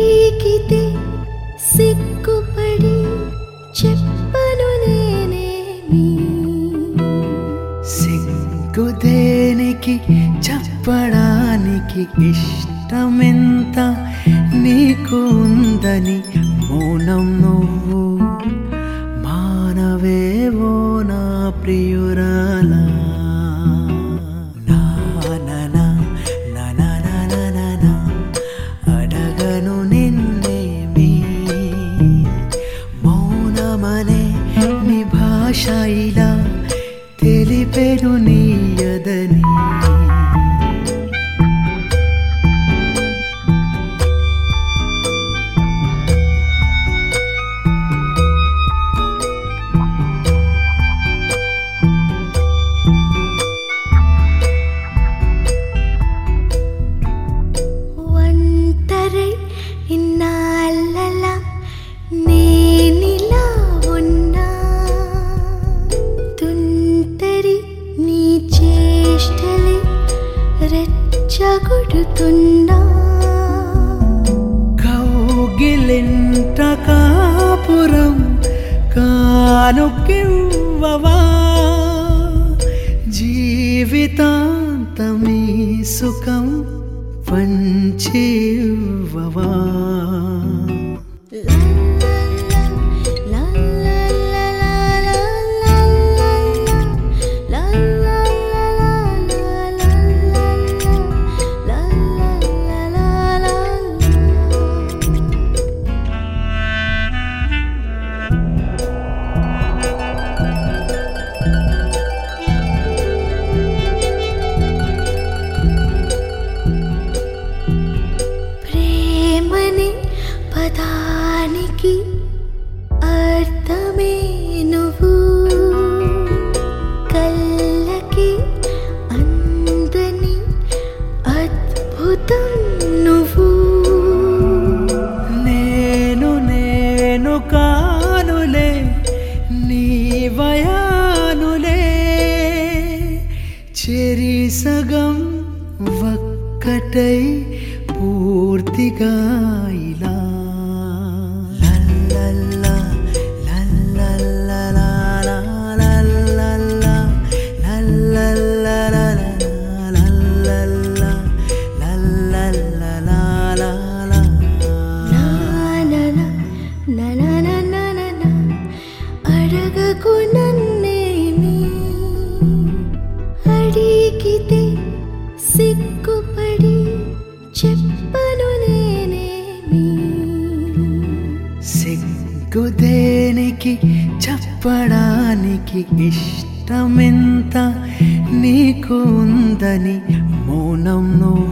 అడిగితే సిగ్గుపడి చెప్పను నేనేమి సిగ్గు దేనికి చెప్పడానికి ఇష్టమెంత నీకు ఉందని మౌనం నువ్వు మానవేవో నా ప్రియురాలా నా నా నా నా నా నా నా నా నా. అడగను నిన్నేమి మౌనమనే నీ భాష ఇలా తెలిపెను నీయదని ఒంటరై ఇన్నాళ్ళలా నేనిలా ఉన్నా తుంటరి నీ చేష్టలే రెచ్చగొడుతున్నా కౌగిలింట కాపురం కానుకివ్వవా జీవితాంతమీ సుఖం పంచివ్వవా లా లా లా లా లా లా లా లా లా లా లా లా ప్రేమని పదానికి అర్థమే నువ్వు కళ్ళకి అందని అద్భుతం నువ్వు నేను నేను కానులే నీ వయానులే చెరి సగం ఒక్కటై పూర్తిగా ఇలా లల్లల్లా, లల్లల్లలా, లల్లల్లా, లల్లల్లలా, లల్లల్లా, లల్లల్లలా, లల్లల్లా. నానన నననననన అడగకు నన్నేమి అడిగితే సిగ్గుపడి చెప్పను నేనేమి సిగ్గు దేనికి చెప్పడానికి ఇష్టమెంత నీకు ఉందని మౌనం నువ్వు